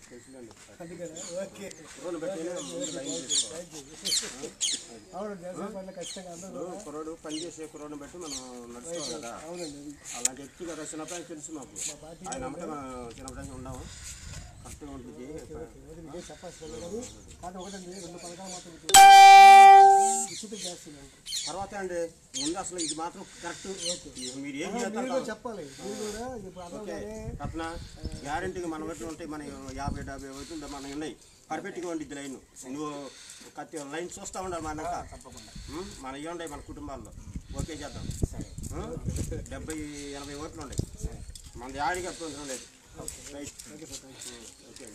తెలుసులేండి అందుకనే ఓకే కుర్రోని బట్టి ముందు లైన్ చేసుకోవాలి అవును వ్యవసాయ పనులు ఖచ్చితంగా అందరూ ఇప్పుడు కుర్రోడు పని చేసే కుర్రోడిని బట్టి మనం నడుచుకోవాలి కదా అవునండి అలాంటి వ్యక్తి కదా చిన్నప్పటి తెలుసు మాకు ఆయన అమ్మటే మనం చిన్నప్పటి నుంచి ఉన్నాము కరెక్ట్గా ఉంటుంది అది మీకే చెప్పాల్సిన కానీ కానీ ఒకటండి రెండు పథకాలు మాత్రం మీకు ఉచిత గ్యాస్ సిలిండర్ తర్వాత అండి ముందు అసలు ఇది మాత్రం కరెక్ట్ మీరు ఏం మీరు చేస్తారు కూడా చెప్పాలి మీరు కూడా ఇప్పుడు అడగగానే రత్న గ్యారంటీగా మన వైపు ఉంటాయి మన యాభై డెబ్బై అవుతుంది మన ఉన్నాయి పర్ఫెక్ట్గా ఉండిద్ది లైన్ నువ్వు కత్తి లైన్ చూస్తూ ఉండాలి మన ఉం? మన ఇవి ఉన్నాయి మన కుటుంబాల్లో ఓకే చేద్దాం ఉం? డెబ్బై ఎనభై ఓట్లు ఉన్నాయి మన యాడికి అర్థం లేదు రైట్ ఓకే